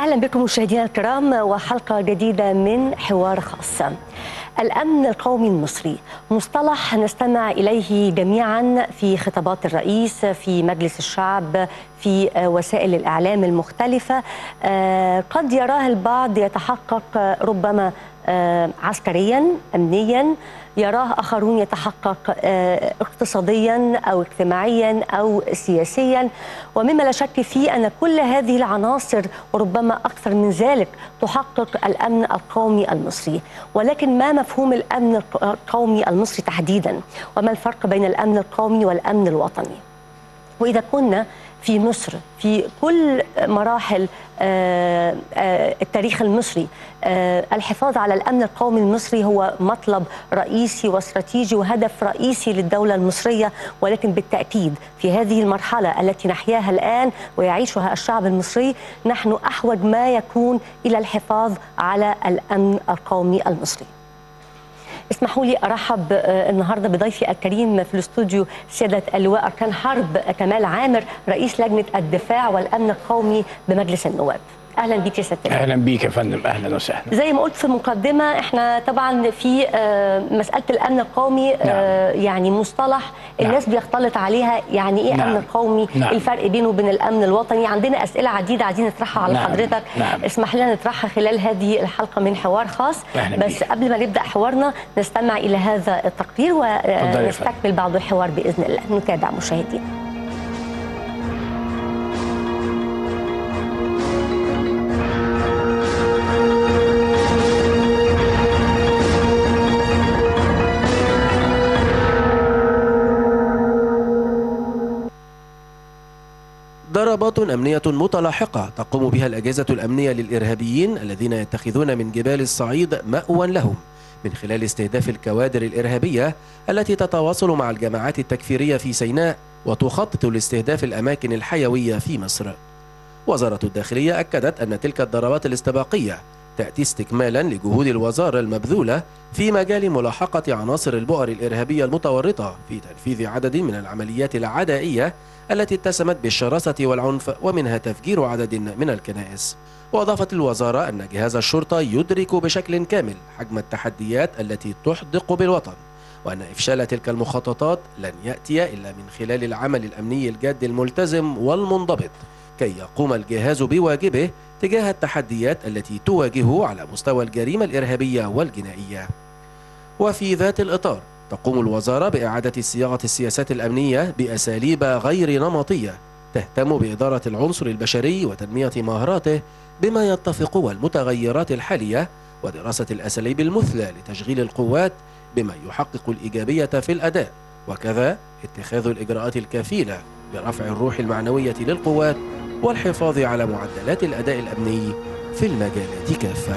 اهلا بكم مشاهدينا الكرام وحلقه جديده من حوار خاص. الامن القومي المصري مصطلح نستمع اليه جميعا في خطابات الرئيس في مجلس الشعب في وسائل الاعلام المختلفه قد يراه البعض يتحقق ربما عسكريا امنيا يراه اخرون يتحقق اقتصاديا او اجتماعيا او سياسيا ومما لا شك فيه ان كل هذه العناصر وربما اكثر من ذلك تحقق الامن القومي المصري ولكن ما مفهوم الامن القومي المصري تحديدا وما الفرق بين الامن القومي والامن الوطني واذا كنا في مصر في كل مراحل التاريخ المصري الحفاظ على الامن القومي المصري هو مطلب رئيسي واستراتيجي وهدف رئيسي للدوله المصريه ولكن بالتاكيد في هذه المرحله التي نحياها الان ويعيشها الشعب المصري نحن احوج ما يكون الى الحفاظ على الامن القومي المصري. اسمحوا لي ارحب النهارده بضيفي الكريم في الاستوديو سياده اللواء اركان حرب كمال عامر رئيس لجنه الدفاع والامن القومي بمجلس النواب. اهلا بيك يا سياده اهلا بيك يا فندم اهلا وسهلا زي ما قلت في المقدمه احنا طبعا في مساله الامن القومي نعم. يعني مصطلح الناس نعم. بيختلط عليها يعني ايه نعم. امن قومي نعم. الفرق بينه وبين الامن الوطني عندنا اسئله عديده عايزين نطرحها على نعم. حضرتك نعم. اسمح لنا نطرحها خلال هذه الحلقه من حوار خاص أهلا بس بيك. قبل ما نبدا حوارنا نستمع الى هذا التقرير ونستكمل بعض الحوار باذن الله نتابع مشاهدينا ضربات أمنية متلاحقة تقوم بها الأجهزة الأمنية للإرهابيين الذين يتخذون من جبال الصعيد مأوى لهم من خلال استهداف الكوادر الإرهابية التي تتواصل مع الجماعات التكفيرية في سيناء وتخطط لاستهداف الأماكن الحيوية في مصر. وزارة الداخلية أكدت أن تلك الضربات الاستباقية تأتي استكمالا لجهود الوزارة المبذولة في مجال ملاحقة عناصر البؤر الإرهابية المتورطة في تنفيذ عدد من العمليات العدائية التي اتسمت بالشراسة والعنف ومنها تفجير عدد من الكنائس. وأضافت الوزارة أن جهاز الشرطة يدرك بشكل كامل حجم التحديات التي تحدق بالوطن وأن إفشال تلك المخططات لن يأتي إلا من خلال العمل الأمني الجاد الملتزم والمنضبط كي يقوم الجهاز بواجبه تجاه التحديات التي تواجهه على مستوى الجريمة الإرهابية والجنائية. وفي ذات الإطار تقوم الوزارة بإعادة صياغة السياسات الأمنية بأساليب غير نمطية تهتم بإدارة العنصر البشري وتنمية مهاراته بما يتفق والمتغيرات الحالية ودراسة الأساليب المثلى لتشغيل القوات بما يحقق الإيجابية في الأداء وكذا اتخاذ الإجراءات الكفيلة برفع الروح المعنوية للقوات والحفاظ على معدلات الأداء الأمني في المجالات كافة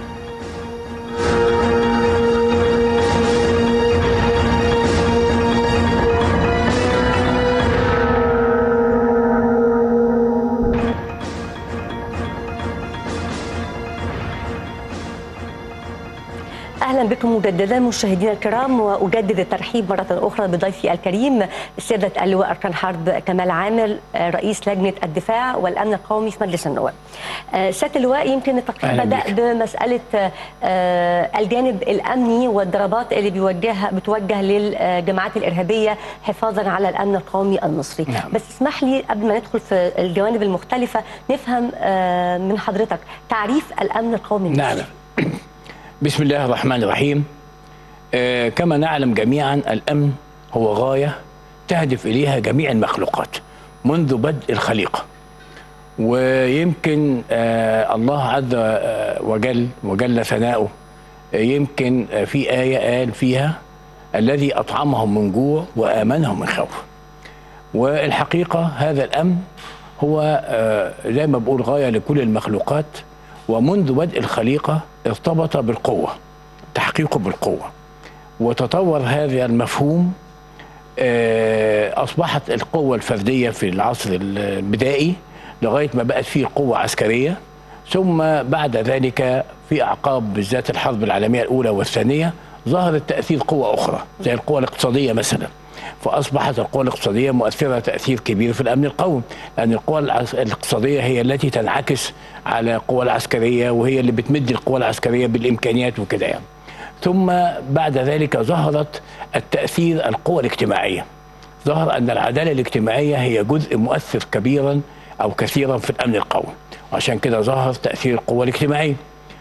اهلا بكم مجددا مشاهدينا الكرام واجدد الترحيب مره اخرى بضيفي الكريم سياده اللواء اركان حرب كمال عامر رئيس لجنه الدفاع والامن القومي في مجلس النواب. سياده اللواء يمكن التقرير بدا بك. بمساله الجانب الامني والضربات اللي بيوجهها بتوجه للجماعات الارهابيه حفاظا على الامن القومي المصري. نعم. بس اسمح لي قبل ما ندخل في الجوانب المختلفه نفهم من حضرتك تعريف الامن القومي المصري. نعم بسم الله الرحمن الرحيم آه كما نعلم جميعا الأمن هو غاية تهدف إليها جميع المخلوقات منذ بدء الخليقة ويمكن آه الله عز وجل وجل ثناؤه آه يمكن آه في آية قال فيها الذي أطعمهم من جوع وآمنهم من خوف والحقيقة هذا الأمن هو آه زي ما بقول غاية لكل المخلوقات ومنذ بدء الخليقة ارتبط بالقوة تحقيقه بالقوة وتطور هذا المفهوم آه، أصبحت القوة الفردية في العصر البدائي لغاية ما بقت فيه قوة عسكرية ثم بعد ذلك في أعقاب بالذات الحرب العالمية الأولى والثانية ظهرت تأثير قوة أخرى زي القوة الاقتصادية مثلا فاصبحت القوى الاقتصاديه مؤثره تاثير كبير في الامن القومي لان القوى العس- الاقتصاديه هي التي تنعكس على القوى العسكريه وهي اللي بتمد القوى العسكريه بالامكانيات وكده يعني ثم بعد ذلك ظهرت التاثير القوى الاجتماعيه ظهر ان العداله الاجتماعيه هي جزء مؤثر كبيرا او كثيرا في الامن القومي وعشان كده ظهر تاثير القوى الاجتماعيه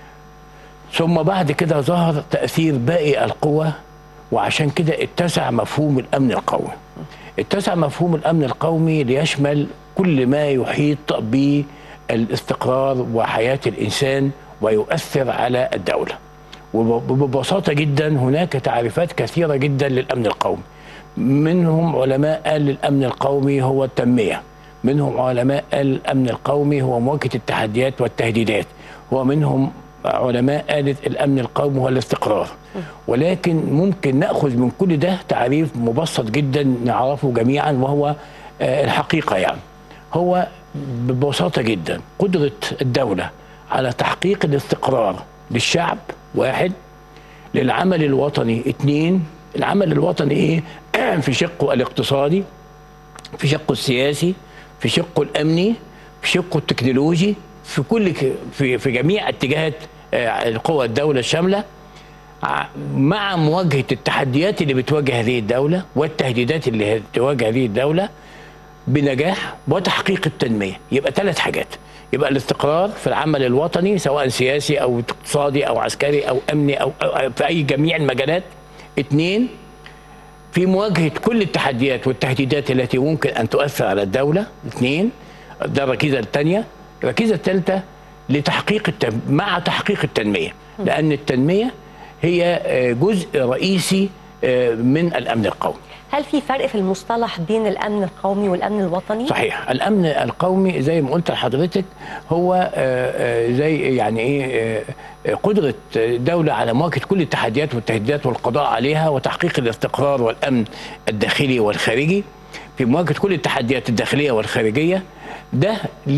ثم بعد كده ظهر تأثير باقي القوى وعشان كده اتسع مفهوم الأمن القومي اتسع مفهوم الأمن القومي ليشمل كل ما يحيط بالاستقرار وحياة الإنسان ويؤثر على الدولة وببساطة جدا هناك تعريفات كثيرة جدا للأمن القومي منهم علماء قال الأمن القومي هو التنمية منهم علماء قال الأمن القومي هو مواجهة التحديات والتهديدات ومنهم علماء قالت الامن القومي هو الاستقرار ولكن ممكن ناخذ من كل ده تعريف مبسط جدا نعرفه جميعا وهو آه، الحقيقه يعني هو ببساطه جدا قدره الدوله على تحقيق الاستقرار للشعب واحد للعمل الوطني اثنين العمل الوطني ايه في شقه الاقتصادي في شقه السياسي في شقه الامني في شقه التكنولوجي في كل ك- في في جميع اتجاهات آه، قوى الدوله الشامله ع- مع مواجهه التحديات اللي بتواجه هذه الدوله والتهديدات اللي تواجه هذه الدوله بنجاح وتحقيق التنميه يبقى ثلاث حاجات يبقى الاستقرار في العمل الوطني سواء سياسي او اقتصادي او عسكري او امني او, أو في اي جميع المجالات اثنين في مواجهة كل التحديات والتهديدات التي ممكن أن تؤثر على الدولة اثنين ده الركيزة الثانية الركيزة الثالثة لتحقيق التن... مع تحقيق التنمية لأن التنمية هي آه، جزء رئيسي آه، من الأمن القومي هل في فرق في المصطلح بين الامن القومي والامن الوطني؟ صحيح الامن القومي زي ما قلت لحضرتك هو آه، آه، زي يعني ايه آه، آه، قدره دوله على مواجهه كل التحديات والتهديدات والقضاء عليها وتحقيق الاستقرار والامن الداخلي والخارجي في مواجهه كل التحديات الداخليه والخارجيه ده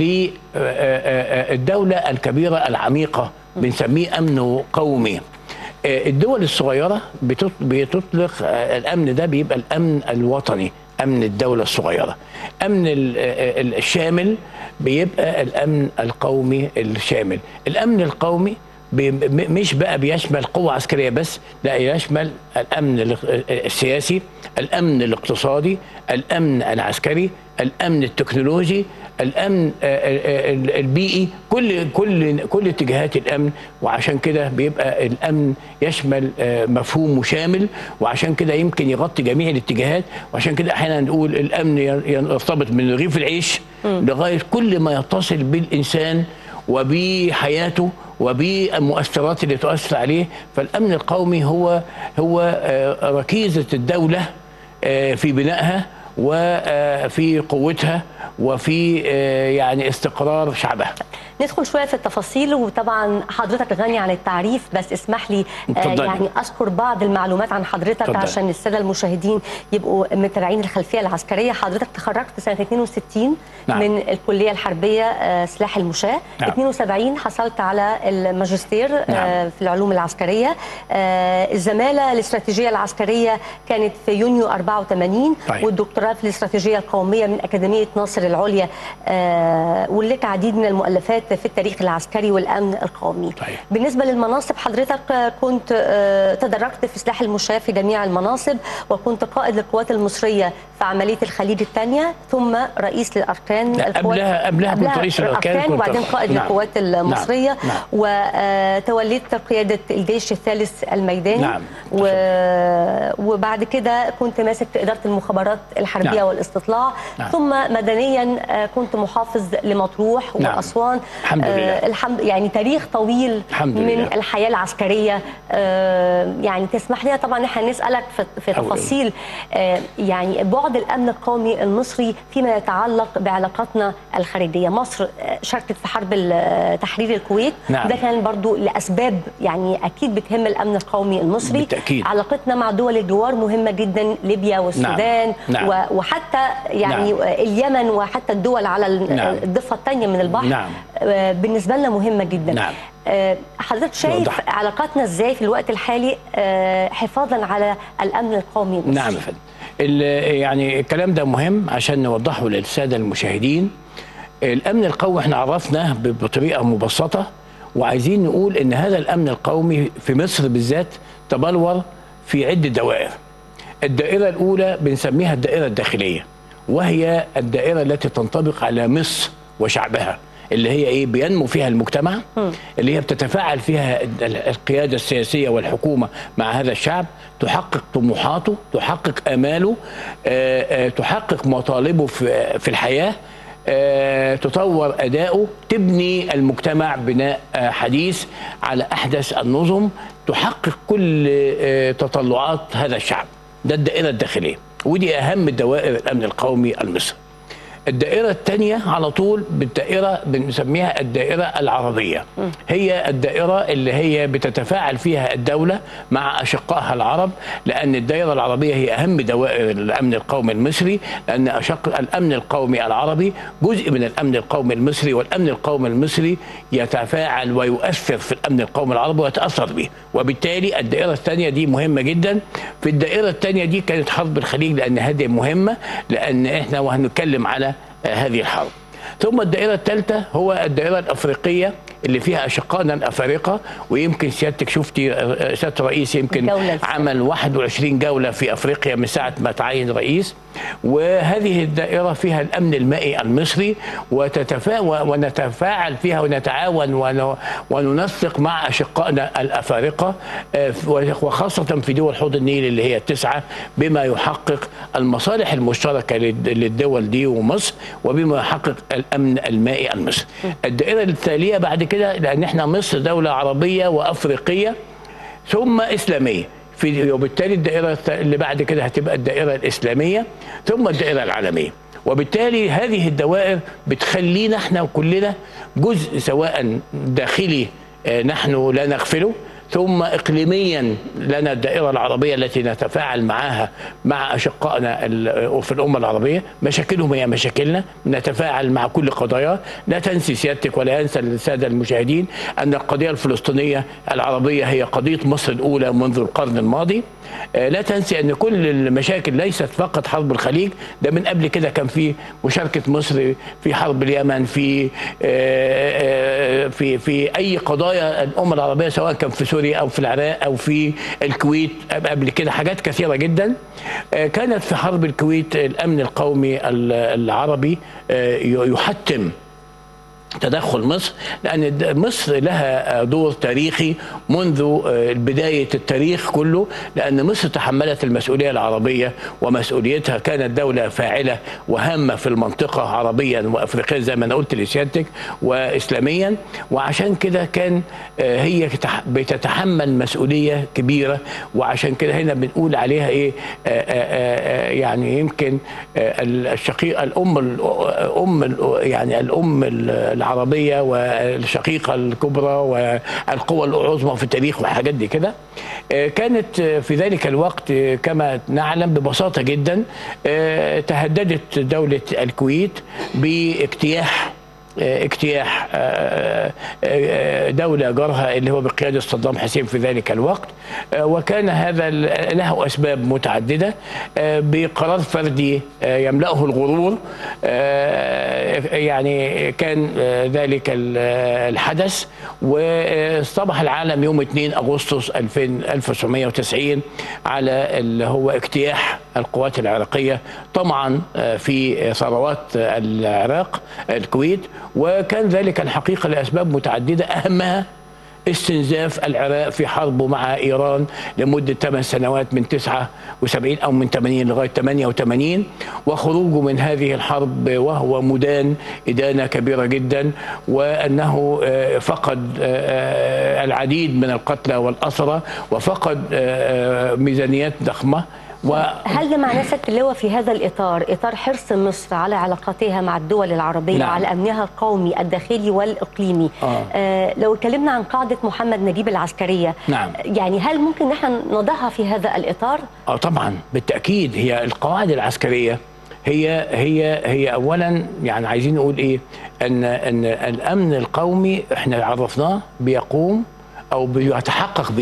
للدوله الكبيره العميقه بنسميه امن قومي آه، الدول الصغيرة بتط- بتطلق آه، الأمن ده بيبقى الأمن الوطني أمن الدولة الصغيرة أمن ال- آه، ال- الشامل بيبقى الأمن القومي الشامل الأمن القومي بي- م- مش بقى بيشمل قوة عسكرية بس لا يشمل الأمن ال- السياسي الأمن الاقتصادي الأمن العسكري الأمن التكنولوجي الامن آه، آه، آه، البيئي كل كل كل اتجاهات الامن وعشان كده بيبقى الامن يشمل آه، مفهوم مشامل وعشان كده يمكن يغطي جميع الاتجاهات وعشان كده احيانا نقول الامن ين- يرتبط من رغيف العيش لغايه كل ما يتصل بالانسان وبحياته وبالمؤثرات اللي تؤثر عليه فالامن القومي هو هو آه، ركيزه الدوله آه، في بنائها وفي قوتها وفي آه، يعني استقرار شعبها ندخل شويه في التفاصيل وطبعا حضرتك غني عن التعريف بس اسمح لي آه اتفضلي. يعني اذكر بعض المعلومات عن حضرتك اتفضلي. عشان الساده المشاهدين يبقوا متابعين الخلفيه العسكريه حضرتك تخرجت سنه 62 نعم. من الكليه الحربيه آه سلاح المشاه نعم. 72 حصلت على الماجستير آه نعم. في العلوم العسكريه آه الزماله الاستراتيجيه العسكريه كانت في يونيو 84 طيب. والدكتوراه في الاستراتيجيه القوميه من اكاديميه ناصر العليا آه ولك عديد من المؤلفات في التاريخ العسكري والامن القومي طيب. بالنسبه للمناصب حضرتك آه، كنت آه، تدرجت في سلاح المشاة في جميع المناصب وكنت قائد للقوات المصرية في عملية الخليج الثانية ثم رئيس للأركان لا، القوات- قبلها- قبلها كنت رئيس الأركان، كنت- وبعدين قائد نعم. للقوات المصرية نعم. وتوليت قيادة الجيش الثالث الميداني نعم. و... وبعد كده كنت ماسك في إدارة المخابرات الحربية نعم. والاستطلاع نعم. ثم مدنيا آه، كنت محافظ لمطروح نعم. وأسوان الحمد لله. آه، الحمد يعني تاريخ طويل الحمد من لله. الحياه العسكريه آه، يعني تسمح لنا طبعا احنا نسالك في, في أوي. تفاصيل آه، يعني بعد الامن القومي المصري فيما يتعلق بعلاقاتنا الخارجيه مصر آه، شاركت في حرب ال- تحرير الكويت نعم. ده كان برضو لاسباب يعني اكيد بتهم الامن القومي المصري بالتأكيد. علاقتنا مع دول الجوار مهمه جدا ليبيا والسودان نعم. و- وحتى يعني نعم. اليمن وحتى الدول على ال- نعم. الضفه الثانيه من البحر نعم. آه، بالنسبه لنا مهمه جدا نعم. آه، حضرتك شايف يوضح. علاقاتنا ازاي في الوقت الحالي آه، حفاظا على الامن القومي المصري نعم يا فندم ال- يعني الكلام ده مهم عشان نوضحه للساده المشاهدين الامن القومي احنا عرفناه ب- بطريقه مبسطه وعايزين نقول ان هذا الامن القومي في مصر بالذات تبلور في عده دوائر الدائره الاولى بنسميها الدائره الداخليه وهي الدائره التي تنطبق على مصر وشعبها اللي هي ايه بينمو فيها المجتمع اللي هي بتتفاعل فيها ال- القياده السياسيه والحكومه مع هذا الشعب تحقق طموحاته تحقق اماله آه، آه، تحقق مطالبه في في الحياه آه، تطور اداؤه تبني المجتمع بناء آه، حديث على احدث النظم تحقق كل آه، تطلعات هذا الشعب ده الدائره الداخليه ودي اهم دوائر الامن القومي المصري الدائرة الثانية على طول بالدائرة بنسميها الدائرة العربية هي الدائرة اللي هي بتتفاعل فيها الدولة مع أشقائها العرب لأن الدائرة العربية هي أهم دوائر الأمن القومي المصري لأن أشق الأمن القومي العربي جزء من الأمن القومي المصري والأمن القومي المصري يتفاعل ويؤثر في الأمن القومي العربي ويتأثر به وبالتالي الدائرة الثانية دي مهمة جدا في الدائرة الثانية دي كانت حرب الخليج لأن هذه مهمة لأن إحنا وهنتكلم على آه، هذه الحرب ثم الدائرة الثالثة هو الدائرة الأفريقية اللي فيها أشقائنا الأفارقة ويمكن سيادتك شفتي آه، سيادة الرئيس يمكن الجولة السابقة. عمل 21 جولة في أفريقيا من ساعة ما تعين رئيس وهذه الدائرة فيها الأمن المائي المصري وتتفا ونتفاعل فيها ونتعاون ون- وننسق مع أشقائنا الأفارقة آه، وخاصة في دول حوض النيل اللي هي التسعة بما يحقق المصالح المشتركة للد- للدول دي ومصر وبما يحقق الأمن المائي المصري الدائرة التالية بعد كده لأن احنا مصر دولة عربية وأفريقية ثم إسلامية في وبالتالي الدائرة الث- اللي بعد كده هتبقى الدائرة الإسلامية ثم الدائرة العالمية وبالتالي هذه الدوائر بتخلينا احنا كلنا جزء سواء داخلي آه، نحن لا نغفله ثم اقليميا لنا الدائره العربيه التي نتفاعل معها مع اشقائنا ال- في الامه العربيه مشاكلهم هي مشاكلنا نتفاعل مع كل قضايا لا تنسي سيادتك ولا ينسى الساده المشاهدين ان القضيه الفلسطينيه العربيه هي قضيه مصر الاولى منذ القرن الماضي آه، لا تنسي ان كل المشاكل ليست فقط حرب الخليج ده من قبل كده كان في مشاركه مصر في حرب اليمن في آه، آه، في في اي قضايا الامه العربيه سواء كان في سوريا او في العراق او في الكويت قبل كده حاجات كثيره جدا آه، كانت في حرب الكويت الامن القومي ال- العربي آه، يحتم تدخل مصر لان د- مصر لها دور تاريخي منذ آه، بدايه التاريخ كله لان مصر تحملت المسؤوليه العربيه ومسؤوليتها كانت دوله فاعله وهامه في المنطقه عربيا وافريقيا زي ما انا قلت لسيادتك واسلاميا وعشان كده كان آه، هي تح- بتتحمل مسؤوليه كبيره وعشان كده هنا بنقول عليها ايه آه، آه، آه، يعني يمكن آه، الشقيق الام الام يعني الام العربيه والشقيقه الكبرى والقوى العظمى في التاريخ والحاجات دي كده آه، كانت آه، في ذلك الوقت آه، كما نعلم ببساطه جدا آه، تهددت دوله الكويت باجتياح آه، اجتياح آه، آه، دولة جارها اللي هو بقيادة صدام حسين في ذلك الوقت آه، وكان هذا ال- له أسباب متعددة آه، بقرار فردي آه، يملأه الغرور آه، يعني كان آه، ذلك ال- الحدث واصطبح العالم يوم 2 أغسطس 2000 1990 على اللي هو اجتياح القوات العراقية طمعا آه، في ثروات العراق الكويت وكان ذلك الحقيقة لأسباب متعددة أهمها استنزاف العراق في حربه مع ايران لمده 8 سنوات من 79 او من 80 لغايه 88 وخروجه من هذه الحرب وهو مدان ادانه كبيره جدا وانه آه، فقد آه، العديد من القتلى والاسرى وفقد آه، ميزانيات ضخمه و هل ده معناه سياده اللواء في هذا الاطار اطار حرص مصر على علاقاتها مع الدول العربيه نعم. وعلى امنها القومي الداخلي والاقليمي آه. آه لو اتكلمنا عن قاعده محمد نجيب العسكريه نعم. يعني هل ممكن نحن نضعها في هذا الاطار اه طبعا بالتاكيد هي القواعد العسكريه هي هي هي اولا يعني عايزين نقول ايه ان ان الامن القومي احنا عرفناه بيقوم او بيتحقق بايه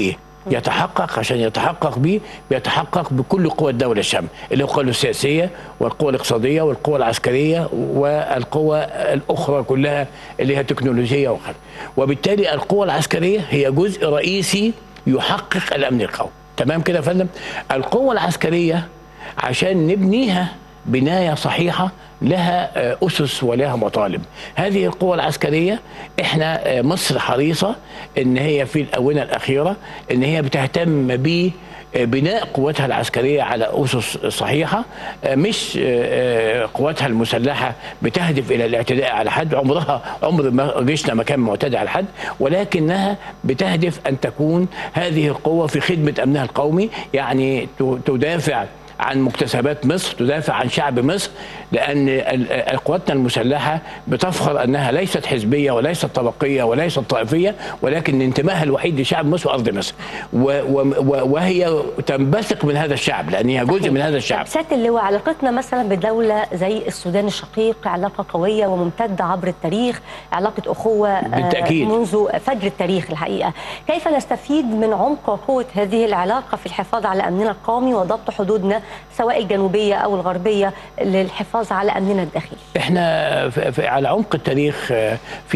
يتحقق عشان يتحقق به بيتحقق بكل قوى الدوله الشامله اللي هو القوى السياسيه والقوى الاقتصاديه والقوى العسكريه والقوى الاخرى كلها اللي هي تكنولوجيه وغيرها وبالتالي القوى العسكريه هي جزء رئيسي يحقق الامن القومي تمام كده يا فندم القوه العسكريه عشان نبنيها بنايه صحيحه لها آه، اسس ولها مطالب هذه القوى العسكريه احنا آه، مصر حريصه ان هي في الاونه الاخيره ان هي بتهتم ب بناء قوتها العسكرية على أسس صحيحة آه، مش آه، آه، قواتها المسلحة بتهدف إلى الاعتداء على حد عمرها عمر ما جيشنا ما كان معتدى على حد ولكنها بتهدف أن تكون هذه القوة في خدمة أمنها القومي يعني ت- تدافع عن مكتسبات مصر تدافع عن شعب مصر لأن ال- ال- قواتنا المسلحة بتفخر أنها ليست حزبية وليست طبقية وليست طائفية ولكن انتمائها الوحيد لشعب مصر وأرض مصر و- و- و- وهي تنبثق من هذا الشعب لأن هي جزء من هذا الشعب سياده اللواء علاقتنا مثلا بدوله زي السودان الشقيق علاقه قويه وممتده عبر التاريخ علاقه اخوه آه، بالتأكيد. منذ فجر التاريخ الحقيقه كيف نستفيد من عمق وقوه هذه العلاقه في الحفاظ على امننا القومي وضبط حدودنا سواء الجنوبيه او الغربيه للحفاظ على امننا الداخلي احنا في في- على عمق التاريخ آه،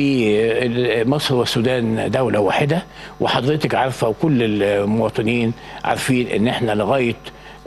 في مصر والسودان دولة واحدة وحضرتك عارفة وكل المواطنين عارفين ان احنا لغاية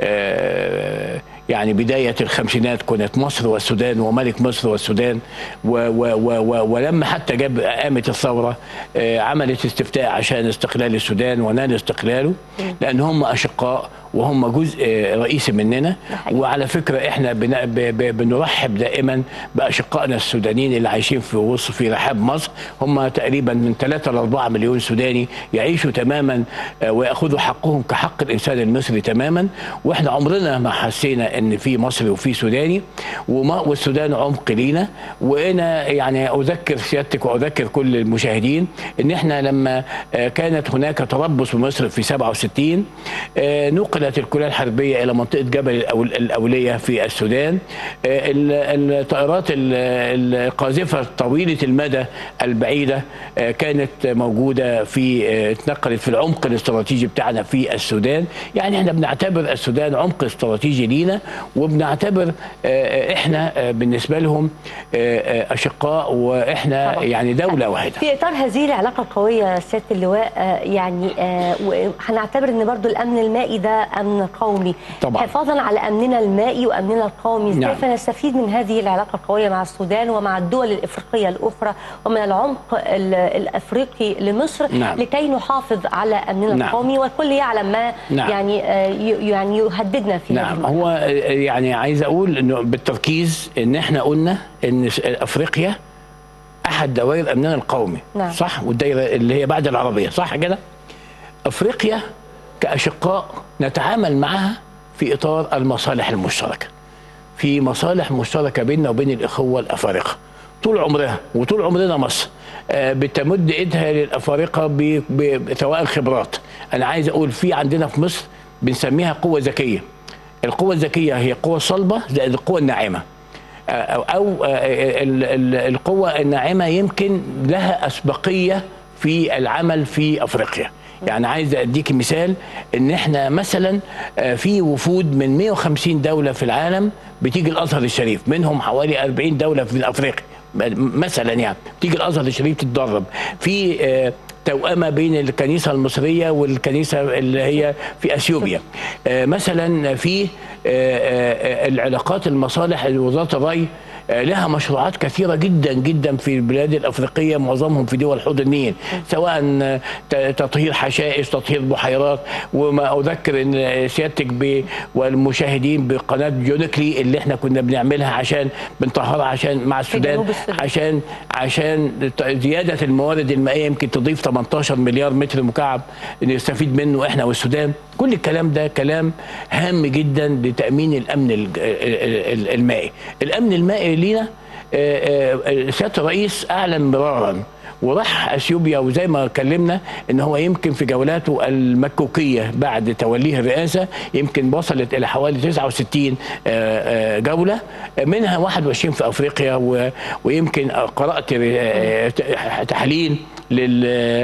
آه، يعني بداية الخمسينات كانت مصر والسودان وملك مصر والسودان و و و و ولما حتى جاب قامت الثورة آه، عملت استفتاء عشان استقلال السودان ونال استقلاله لأن هم أشقاء وهم جزء آه، رئيسي مننا حقيقي. وعلى فكرة احنا بن- ب- ب- بنرحب دائما بأشقائنا السودانيين اللي عايشين في وسط في رحاب مصر هم تقريبا من 3 ل 4 مليون سوداني يعيشوا تماما آه، ويأخذوا حقهم كحق الإنسان المصري تماما واحنا عمرنا ما حسينا ان في مصري وفي سوداني وما والسودان عمق لينا وانا يعني اذكر سيادتك واذكر كل المشاهدين ان احنا لما آه، كانت هناك تربص بمصر في 67 آه، نقلت الكليه الحربيه الى منطقه جبل الأول- الاوليه في السودان آه، ال- الطائرات ال- القاذفه طويله المدى البعيده آه، كانت موجوده في آه، اتنقلت في العمق الاستراتيجي بتاعنا في السودان يعني احنا بنعتبر السودان عمق استراتيجي لينا وبنعتبر آه، احنا آه، بالنسبه لهم آه، آه، اشقاء واحنا طبعا. يعني دوله واحده في اطار هذه العلاقه القويه سياده اللواء آه، يعني آه، وهنعتبر ان برضو الامن المائي ده امن قومي طبعا. حفاظا على امننا المائي وامننا القومي نعم. كيف نستفيد من هذه العلاقه القويه مع السودان ومع الدول الافريقيه الاخرى ومن العمق ال- الافريقي لمصر نعم. لكي نحافظ على امننا نعم. القومي والكل يعلم ما نعم. يعني آه، ي- يعني يهددنا في هذه نعم المرحلة. هو يعني عايز اقول انه بالتركيز ان احنا قلنا ان س- افريقيا احد دوائر امننا القومي نعم. صح والدائره اللي هي بعد العربيه صح كده افريقيا كاشقاء نتعامل معها في اطار المصالح المشتركه في مصالح مشتركه بيننا وبين الاخوه الافارقه طول عمرها وطول عمرنا مصر آه، بتمد ايدها للافارقه ب- ب- سواء خبرات انا عايز اقول في عندنا في مصر بنسميها قوه ذكيه القوه الذكيه هي قوه صلبه زائد القوه الناعمه او أو ال- ال- القوه الناعمه يمكن لها اسبقيه في العمل في افريقيا يعني عايز اديك مثال ان احنا مثلا آه، في وفود من 150 دوله في العالم بتيجي الازهر الشريف منهم حوالي 40 دوله في افريقيا مثلا يعني بتيجي الازهر الشريف تتدرب في آه، توأمة بين الكنيسة المصرية والكنيسة اللي هي في أثيوبيا آه، مثلا في آه، آه، العلاقات المصالح وزارة الري آه، لها مشروعات كثيرة جدا جدا في البلاد الأفريقية معظمهم في دول حوض النيل سواء آه، ت- تطهير حشائش تطهير بحيرات وما أذكر أن سيادتك ب- والمشاهدين بقناة جونكلي اللي احنا كنا بنعملها عشان بنطهرها عشان مع السودان جنوب السودان. عشان عشان زياده الموارد المائيه يمكن تضيف 18 مليار متر مكعب نستفيد منه احنا والسودان كل الكلام ده كلام هام جدا لتامين الامن ال- ال- ال- المائي الامن المائي لينا آه، آه، سياده الرئيس اعلن مرارا وراح اثيوبيا وزي ما اتكلمنا ان هو يمكن في جولاته المكوكيه بعد توليه الرئاسه يمكن وصلت الى حوالي 69 آه، آه، جوله منها 21 في افريقيا و- ويمكن قرات آه، تحليل لل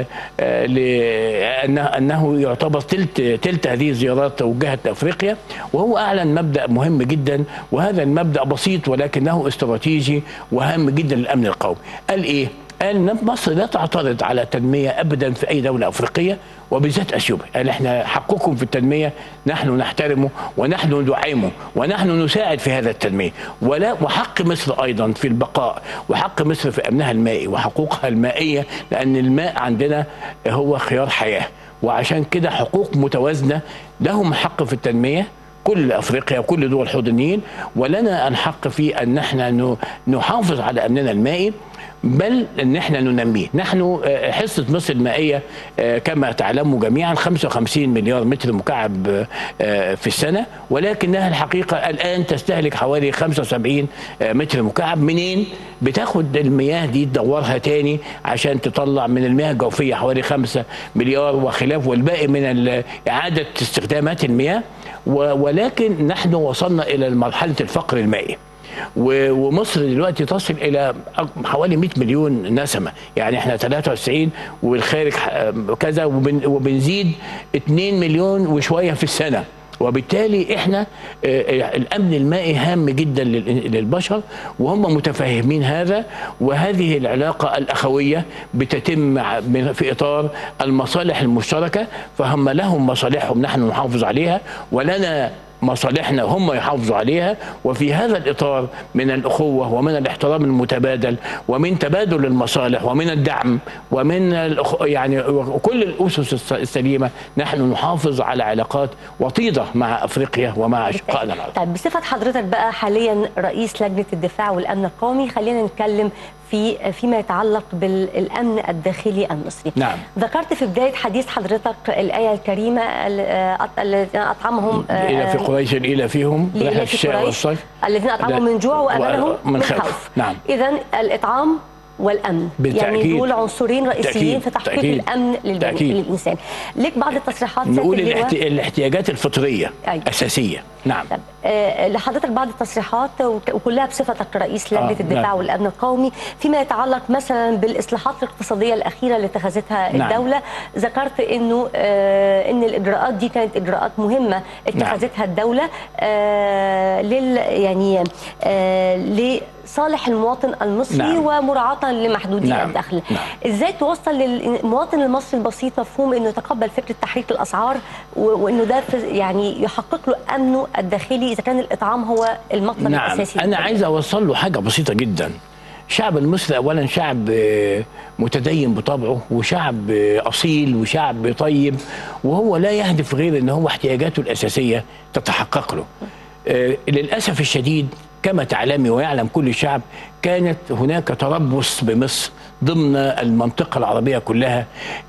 آه، لأنه أنه يعتبر تلت تلت هذه الزيارات توجهت لأفريقيا وهو أعلن مبدأ مهم جدا وهذا المبدأ بسيط ولكنه استراتيجي وهام جدا للأمن القومي قال إيه؟ قال ان مصر لا تعترض على التنميه ابدا في اي دوله افريقيه وبالذات اثيوبيا، قال احنا حقكم في التنميه نحن نحترمه ونحن ندعمه ونحن نساعد في هذا التنميه، ولا وحق مصر ايضا في البقاء وحق مصر في امنها المائي وحقوقها المائيه لان الماء عندنا هو خيار حياه، وعشان كده حقوق متوازنه لهم حق في التنميه كل افريقيا وكل دول حوض النيل ولنا الحق في ان احنا ن- نحافظ على امننا المائي بل ان احنا ننميه، نحن آه، حصه مصر المائيه آه، كما تعلموا جميعا 55 مليار متر مكعب آه، في السنه ولكنها الحقيقه الان تستهلك حوالي 75 آه، متر مكعب منين؟ بتاخد المياه دي تدورها تاني عشان تطلع من المياه الجوفيه حوالي 5 مليار وخلاف والباقي من ال- اعاده استخدامات المياه و- ولكن نحن وصلنا الى مرحله الفقر المائي. و- ومصر دلوقتي تصل الى أك- حوالي 100 مليون نسمه يعني احنا 93 والخارج ح- كذا وبن وبنزيد 2 مليون وشويه في السنه وبالتالي احنا آه، آه، الامن المائي هام جدا لل- للبشر وهم متفهمين هذا وهذه العلاقه الاخويه بتتم ع- من- في اطار المصالح المشتركه فهم لهم مصالحهم نحن نحافظ عليها ولنا مصالحنا هم يحافظوا عليها وفي هذا الإطار من الأخوة ومن الاحترام المتبادل ومن تبادل المصالح ومن الدعم ومن الأخ... يعني كل الأسس الس- السليمة نحن نحافظ على علاقات وطيدة مع أفريقيا ومع أشقائنا العرب طيب بصفة حضرتك بقى حاليا رئيس لجنة الدفاع والأمن القومي خلينا نتكلم في فيما يتعلق بالأمن الداخلي المصري نعم. ذكرت في بداية حديث حضرتك الآية الكريمة ال- آه، الذين أطعمهم آه، إلى في قريش إلى فيهم رحلة لإلاف الشتاء قريش والصيف الذين أطعمهم لا. من جوع وأمنهم و- من, من خوف, خوف. نعم. إذا الإطعام والأمن يعني بالتأكيد. دول عنصرين رئيسيين بالتأكيد. في تحقيق بالتأكيد. الأمن للبني- بالتأكيد. للإنسان ليك بعض التصريحات سيادة نقول اللواء؟ الاحت... الاحتياجات الفطرية أيوة. أساسية نعم طب آه، لحضرتك بعض التصريحات وك- وكلها بصفتك رئيس لجنه آه، الدفاع نعم. والامن القومي فيما يتعلق مثلا بالاصلاحات الاقتصاديه الاخيره اللي اتخذتها نعم. الدوله ذكرت انه آه، ان الاجراءات دي كانت اجراءات مهمه اتخذتها الدوله آه، لل يعني آه، لصالح المواطن المصري نعم. ومراعاه لمحدودي نعم. الدخل نعم. ازاي توصل للمواطن المصري البسيط مفهوم انه يتقبل فكره تحريك الاسعار و- وانه ده في- يعني يحقق له امنه الداخلي اذا كان الاطعام هو المطلب نعم الاساسي انا للدولة. عايز اوصل له حاجه بسيطه جدا الشعب المصري اولا شعب آه، متدين بطبعه وشعب آه، اصيل وشعب طيب وهو لا يهدف غير ان هو احتياجاته الاساسيه تتحقق له آه، للاسف الشديد كما تعلمي ويعلم كل الشعب كانت هناك تربص بمصر ضمن المنطقة العربية كلها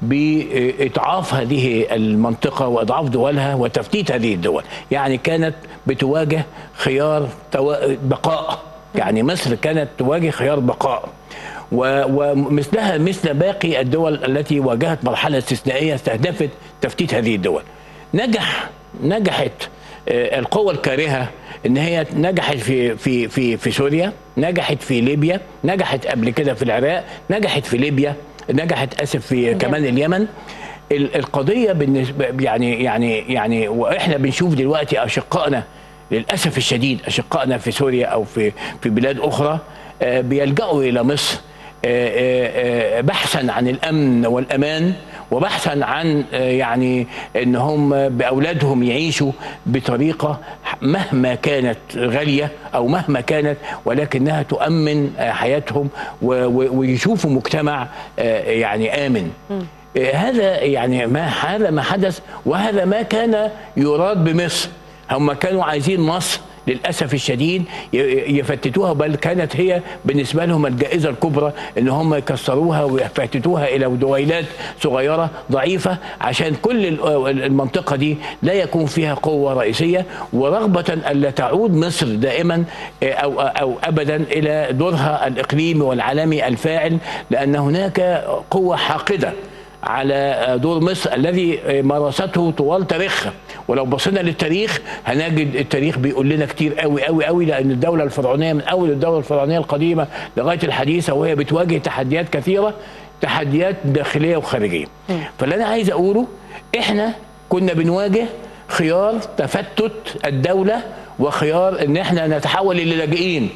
بإضعاف هذه المنطقة وإضعاف دولها وتفتيت هذه الدول يعني كانت بتواجه خيار توا- بقاء يعني مصر كانت تواجه خيار بقاء و- ومثلها مثل باقي الدول التي واجهت مرحلة استثنائية استهدفت تفتيت هذه الدول نجح نجحت آه، القوى الكارهه ان هي نجحت في في في في سوريا نجحت في ليبيا نجحت قبل كده في العراق نجحت في ليبيا نجحت اسف في جميل. كمان اليمن ال- القضيه بالنسبه يعني يعني يعني واحنا بنشوف دلوقتي اشقائنا للاسف الشديد اشقائنا في سوريا او في في بلاد اخرى آه، بيلجأوا الى مصر آه، آه، آه، بحثا عن الامن والامان وبحثا عن آه، يعني ان هم باولادهم يعيشوا بطريقه مهما كانت غاليه او مهما كانت ولكنها تؤمن آه، حياتهم و- و- ويشوفوا مجتمع آه، يعني امن. آه، هذا يعني ما هذا ما حدث وهذا ما كان يراد بمصر هم كانوا عايزين مصر للاسف الشديد ي- يفتتوها بل كانت هي بالنسبه لهم الجائزه الكبرى ان هم يكسروها ويفتتوها الى دويلات صغيره ضعيفه عشان كل ال- المنطقه دي لا يكون فيها قوه رئيسيه ورغبه الا تعود مصر دائما آه، او او ابدا الى دورها الاقليمي والعالمي الفاعل لان هناك قوه حاقده على دور مصر الذي مارسته طوال تاريخها ولو بصينا للتاريخ هنجد التاريخ بيقول لنا كتير قوي قوي قوي لان الدوله الفرعونيه من اول الدوله الفرعونيه القديمه لغايه الحديثه وهي بتواجه تحديات كثيره تحديات داخليه وخارجيه فاللي انا عايز اقوله احنا كنا بنواجه خيار تفتت الدوله وخيار ان احنا نتحول الى لاجئين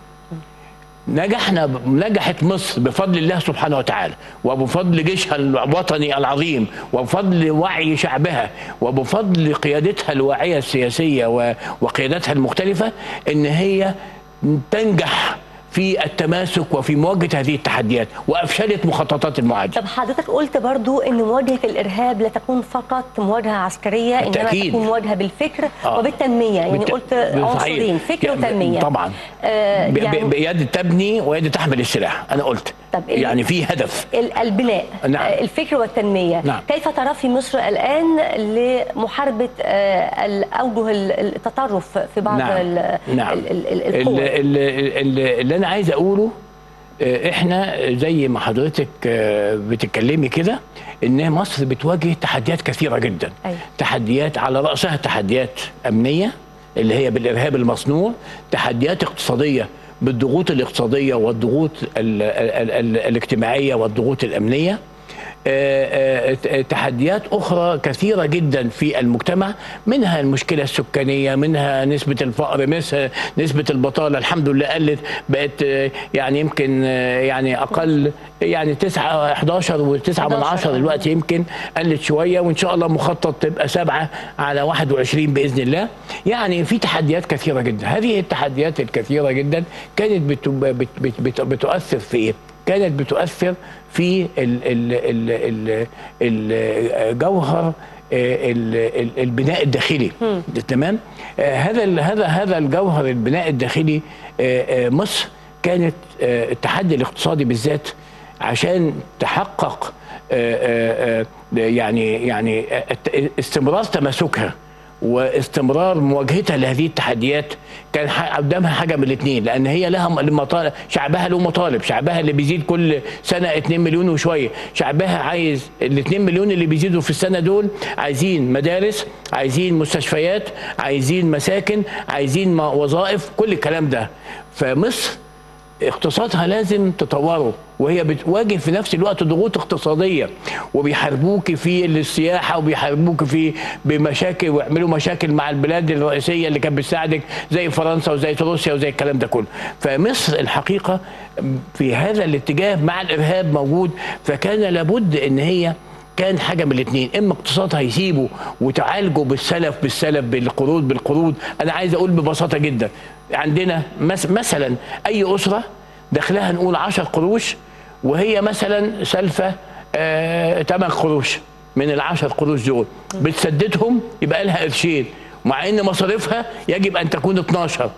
نجحنا نجحت مصر بفضل الله سبحانه وتعالى وبفضل جيشها الوطني العظيم وبفضل وعي شعبها وبفضل قيادتها الواعيه السياسيه و- وقيادتها المختلفه ان هي تنجح في التماسك وفي مواجهه هذه التحديات وافشلت مخططات المعاديه طب حضرتك قلت برضو ان مواجهه الارهاب لا تكون فقط مواجهه عسكريه انما بالتأكيد. تكون مواجهه بالفكر آه. وبالتنميه يعني بالت- قلت صحيح. عنصرين فكر يعني وتنميه طبعا آه ب- يعني ب- بيد تبني ويد تحمل السلاح انا قلت طب ال- يعني في هدف ال- البناء نعم. آه، الفكر والتنمية نعم. كيف ترى في مصر الآن لمحاربة آه، الأوجه ال- التطرف في بعض نعم. ال- نعم. ال- ال- ال- اللي, القوى اللي, اللي, اللي انا عايز اقوله آه، احنا زي ما حضرتك آه، بتتكلمي كده ان مصر بتواجه تحديات كثيره جدا أيوة. تحديات على راسها تحديات امنيه اللي هي بالارهاب المصنوع تحديات اقتصاديه بالضغوط الاقتصاديه والضغوط ال ال ال الاجتماعيه والضغوط الامنيه آه، آه، تحديات اخرى كثيره جدا في المجتمع منها المشكله السكانيه منها نسبه الفقر منها نسبه البطاله الحمد لله قلت بقت آه، يعني يمكن آه، يعني اقل يعني 9 11 و9 من 10 دلوقتي يمكن قلت شويه وان شاء الله مخطط تبقى 7 على 21 باذن الله يعني في تحديات كثيره جدا هذه التحديات الكثيره جدا كانت بت بت بت بت بتؤثر في ايه كانت بتؤثر في ال ال ال ال الجوهر ال- ال- البناء الداخلي تمام آه، هذا ال- هذا هذا الجوهر البناء الداخلي آه، آه، مصر كانت آه، التحدي الاقتصادي بالذات عشان تحقق آه، آه، آه، يعني يعني الت- استمرار تماسكها واستمرار مواجهتها لهذه التحديات كان ح- قدامها حاجه من الاثنين لان هي لها م- مطالب شعبها له مطالب شعبها اللي بيزيد كل سنه 2 مليون وشويه شعبها عايز ال 2 مليون اللي بيزيدوا في السنه دول عايزين مدارس عايزين مستشفيات عايزين مساكن عايزين م- وظائف كل الكلام ده فمصر اقتصادها لازم تطوره وهي بتواجه في نفس الوقت ضغوط اقتصاديه وبيحاربوك في السياحه وبيحاربوك في بمشاكل ويعملوا مشاكل مع البلاد الرئيسيه اللي كانت بتساعدك زي فرنسا وزي روسيا وزي الكلام ده كله فمصر الحقيقه في هذا الاتجاه مع الارهاب موجود فكان لابد ان هي كان حاجه من الاثنين اما اقتصادها يسيبه وتعالجه بالسلف بالسلف بالقروض بالقروض انا عايز اقول ببساطه جدا عندنا مس مثلا اي اسره دخلها نقول 10 قروش وهي مثلا سالفه آه 8 قروش من العشر قروش دول بتسددهم يبقى لها قرشين مع ان مصاريفها يجب ان تكون 12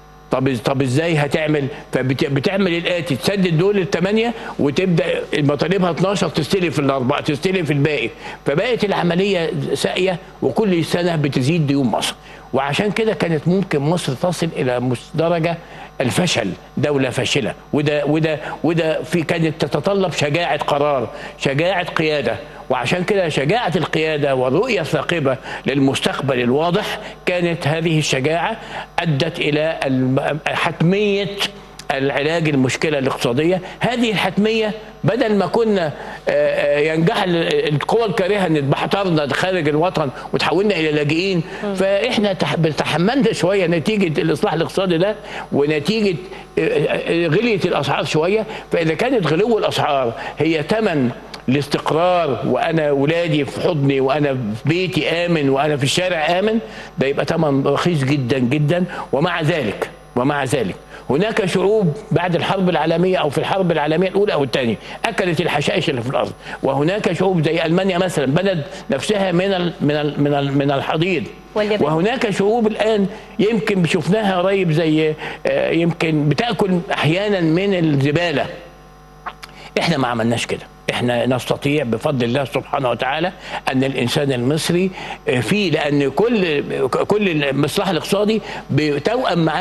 طب طب ازاي هتعمل فبتعمل الاتي تسدد دول الثمانيه وتبدا مطالبها 12 تستلف الاربعه تستلف الباقي فبقت العمليه ساقيه وكل سنه بتزيد ديون مصر وعشان كده كانت ممكن مصر تصل الى مس- درجه الفشل دوله فاشله وده وده وده في كانت تتطلب شجاعه قرار شجاعه قياده وعشان كده شجاعة القيادة والرؤية الثاقبة للمستقبل الواضح كانت هذه الشجاعة أدت إلى الم- حتمية العلاج المشكلة الاقتصادية هذه الحتمية بدل ما كنا آه، آه، ينجح ال- القوى الكارهة ان تبحترنا خارج الوطن وتحولنا الى لاجئين فاحنا تح- تحملنا شوية نتيجة الاصلاح الاقتصادي ده ونتيجة آه، آه، غلية الاسعار شوية فاذا كانت غلو الاسعار هي ثمن الاستقرار وانا ولادي في حضني وانا في بيتي امن وانا في الشارع امن ده يبقى ثمن رخيص جدا جدا ومع ذلك ومع ذلك هناك شعوب بعد الحرب العالميه او في الحرب العالميه الاولى او الثانيه اكلت الحشائش اللي في الارض وهناك شعوب زي المانيا مثلا بنت نفسها من ال من ال من ال من الحضيض واليابان. وهناك شعوب الان يمكن شفناها قريب زي آه، يمكن بتاكل احيانا من الزباله احنا ما عملناش كده احنا نستطيع بفضل الله سبحانه وتعالى ان الانسان المصري آه، فيه لان كل كل المصلحه الاقتصادي بتوأم معاه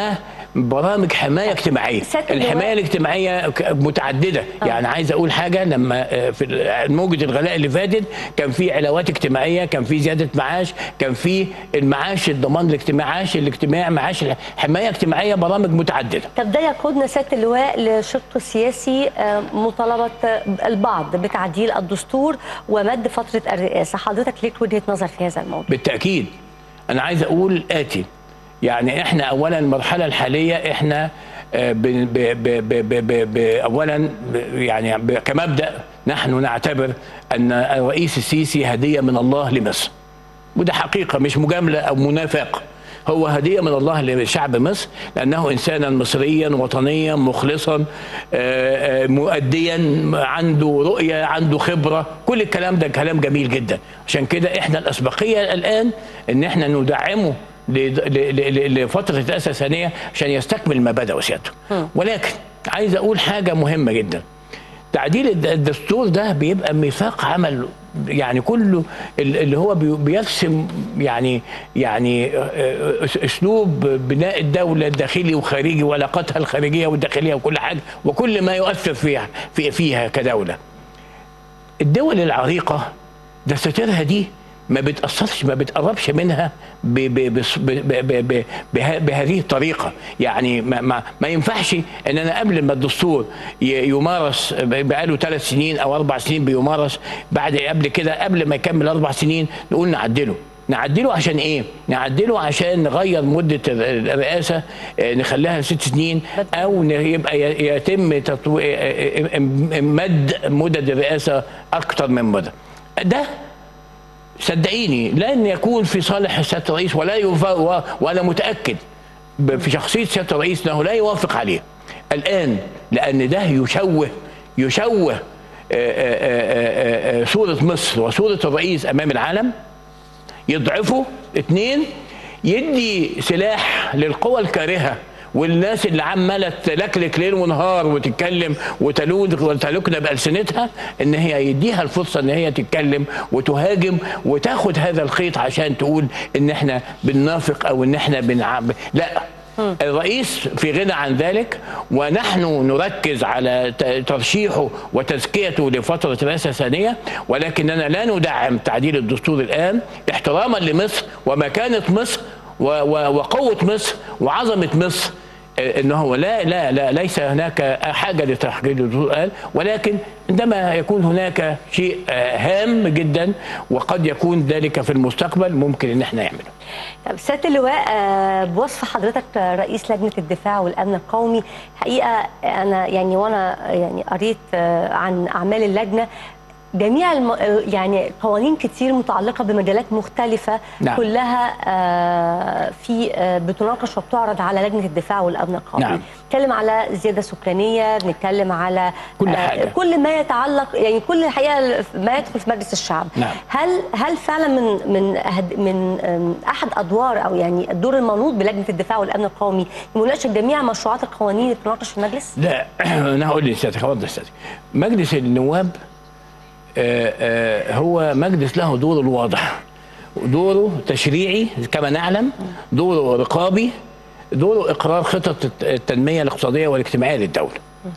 برامج حمايه اجتماعيه سيادة اللواء- الحمايه الاجتماعيه ك- متعدده يعني عايز اقول حاجه لما آه، في موجه الغلاء اللي فاتت كان في علاوات اجتماعيه كان في زياده معاش كان في المعاش الضمان الاجتماعي معاش الاجتماع معاش حمايه اجتماعيه برامج متعدده طب ده يقودنا سياده اللواء لشق سياسي آه، مطالبه البعض بتعديل الدستور ومد فتره الرئاسه حضرتك ليك وجهه نظر في هذا الموضوع بالتاكيد انا عايز اقول اتي يعني احنا اولا المرحله الحاليه احنا آه، ب ب ب ب ب ب ب اولا ب- يعني ب- كمبدا نحن نعتبر ان الرئيس السيسي هديه من الله لمصر وده حقيقه مش مجامله او منافق هو هديه من الله لشعب مصر لانه انسانا مصريا وطنيا مخلصا آه، آه، مؤديا عنده رؤيه عنده خبره كل الكلام ده كلام جميل جدا عشان كده احنا الاسبقيه الان ان احنا ندعمه ل- ل- ل- لفتره رئاسه ثانيه عشان يستكمل ما بدا وسيادته ولكن عايز اقول حاجه مهمه جدا تعديل الد- الدستور ده بيبقى ميثاق عمل يعني كله ال- اللي هو بي- بيرسم يعني يعني آه، أس- اسلوب بناء الدوله الداخلي وخارجي وعلاقاتها الخارجيه والداخليه وكل حاجه وكل ما يؤثر فيها في فيها كدوله. الدول العريقه دساتيرها دي ما بتأثرش ما بتقربش منها ب ب بص- ب ب ب ب به بهذه الطريقة يعني ما, ما, ما ينفعش ان انا قبل ما الدستور ي- يمارس ب- بقاله ثلاث سنين او اربع سنين بيمارس بعد قبل كده قبل ما يكمل اربع سنين نقول نعدله نعدله عشان ايه؟ نعدله عشان نغير مدة ال- الرئاسة آه، نخليها ست سنين او ن- يبقى ي- يتم تطو... آه، آه، آه، مد مدد الرئاسة اكتر من مدة ده صدقيني لن يكون في صالح سياده الرئيس ولا يوافق و- وانا متاكد ب- في شخصيه سياده الرئيس انه لا يوافق عليه الان لان ده يشوه يشوه آه، آه، آه، آه، آه، صوره مصر وصوره الرئيس امام العالم يضعفه اتنين يدي سلاح للقوى الكارهه والناس اللي عماله تلكلك ليل ونهار وتتكلم وتلود وتلكنا بالسنتها ان هي يديها الفرصه ان هي تتكلم وتهاجم وتاخد هذا الخيط عشان تقول ان احنا بننافق او ان احنا بنعب لا الرئيس في غنى عن ذلك ونحن نركز على ت- ترشيحه وتزكيته لفترة رئاسة ثانية ولكننا لا ندعم تعديل الدستور الآن احتراما لمصر ومكانة مصر و- و- وقوة مصر وعظمة مصر آه، ان هو لا لا لا ليس هناك حاجه لتحديد الدستور الآن ولكن عندما يكون هناك شيء آه، هام جدا وقد يكون ذلك في المستقبل ممكن ان احنا نعمله طب سياده اللواء آه، بوصف حضرتك رئيس لجنه الدفاع والامن القومي حقيقه انا يعني وانا يعني قريت آه، عن اعمال اللجنه جميع الم... يعني قوانين كتير متعلقه بمجالات مختلفه نعم. كلها آه، في آه، بتناقش وبتعرض على لجنه الدفاع والامن القومي نعم. نتكلم على زياده سكانيه بنتكلم على كل آه، حاجة. كل ما يتعلق يعني كل الحقيقه ما يدخل في مجلس الشعب نعم. هل هل فعلا من من هد- من أم، احد ادوار او يعني الدور المنوط بلجنه الدفاع والامن القومي مناقشه جميع مشروعات القوانين اللي بتناقش في المجلس؟ لا انا هقول لسيادتك هوضح لسيادتك مجلس النواب آه، آه، هو مجلس له دور الواضح دوره تشريعي كما نعلم دوره رقابي دوره اقرار خطط الت- التنميه الاقتصاديه والاجتماعيه للدوله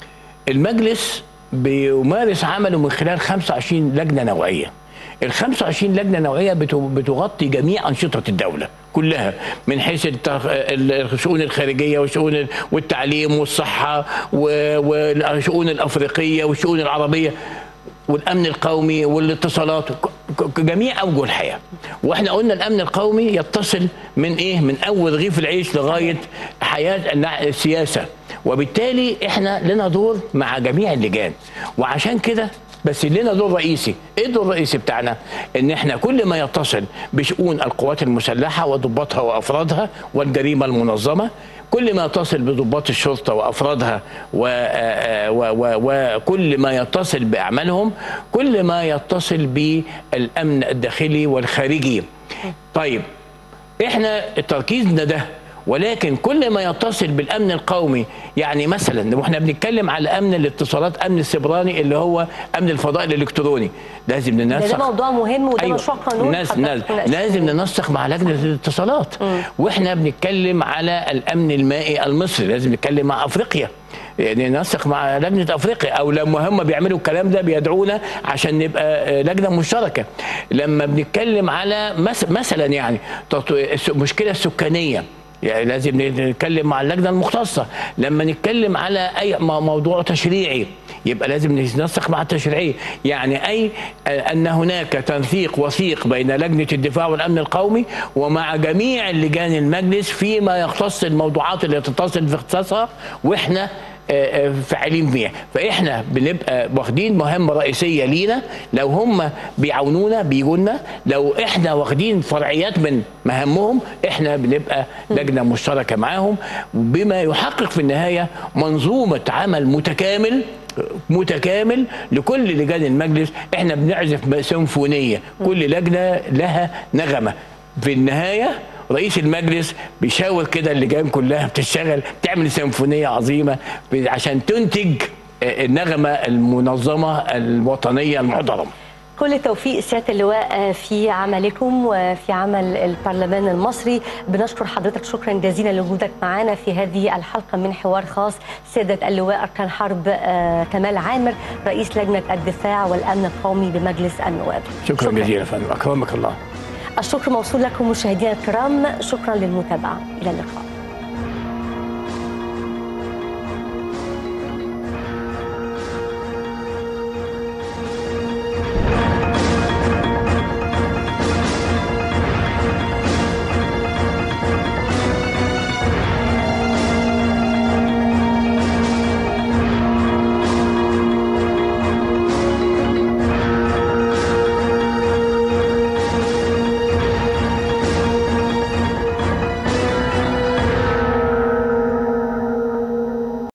المجلس بيمارس عمله من خلال 25 لجنه نوعيه ال 25 لجنه نوعيه بت- بتغطي جميع انشطه الدوله كلها من حيث التخ- ال- الشؤون الخارجيه والشؤون ال- والتعليم والصحه و- والشؤون الافريقيه والشؤون العربيه والامن القومي والاتصالات ك- ك- جميع اوجه الحياه واحنا قلنا الامن القومي يتصل من ايه من اول رغيف العيش لغايه حياه النع- السياسه وبالتالي احنا لنا دور مع جميع اللجان وعشان كده بس لنا دور رئيسي ايه الدور الرئيسي بتاعنا ان احنا كل ما يتصل بشؤون القوات المسلحه وضباطها وافرادها والجريمه المنظمه كل ما يتصل بضباط الشرطه وافرادها و- آه، و- و- وكل ما يتصل باعمالهم كل ما يتصل بالامن الداخلي والخارجي طيب احنا تركيزنا ده ولكن كل ما يتصل بالامن القومي يعني مثلا واحنا بنتكلم على امن الاتصالات امن السبراني اللي هو امن الفضاء الالكتروني لازم ده, ننسق ده موضوع مهم وده أيوة. مشروع قانون ناس حضرتك ناس مناقشته. لازم ننسق مع لجنه الاتصالات واحنا بنتكلم على الامن المائي المصري لازم نتكلم مع افريقيا يعني ننسق مع لجنه افريقيا او لما هم بيعملوا الكلام ده بيدعونا عشان نبقى آه، لجنه مشتركه لما بنتكلم على مس- مثلا يعني تط- الس- المشكله السكانيه يعني لازم نتكلم مع اللجنه المختصه لما نتكلم على اي م- موضوع تشريعي يبقى لازم ننسق مع التشريعيه يعني اي آه، ان هناك تنسيق وثيق بين لجنه الدفاع والامن القومي ومع جميع لجان المجلس فيما يختص الموضوعات اللي تتصل في اختصاصها واحنا آه، آه، فاعلين بيها فاحنا بنبقى واخدين مهمه رئيسيه لينا لو هم بيعاونونا بيجوا لنا لو احنا واخدين فرعيات من مهامهم احنا بنبقى لجنه مشتركه معاهم بما يحقق في النهايه منظومه عمل متكامل متكامل لكل لجان المجلس احنا بنعزف سيمفونيه كل لجنه لها نغمه في النهايه رئيس المجلس بيشاور كده اللجان كلها بتشتغل تعمل سيمفونيه عظيمه ب- عشان تنتج آه، النغمه المنظمه الوطنيه المحترمه كل التوفيق سياده اللواء في عملكم وفي عمل البرلمان المصري بنشكر حضرتك شكرا جزيلا لوجودك معنا في هذه الحلقه من حوار خاص سياده اللواء اركان حرب آه، كمال عامر رئيس لجنه الدفاع والامن القومي بمجلس النواب شكرا, شكرا. جزيلا يا فندم اكرمك الله الشكر موصول لكم مشاهدينا الكرام شكرا للمتابعه الى اللقاء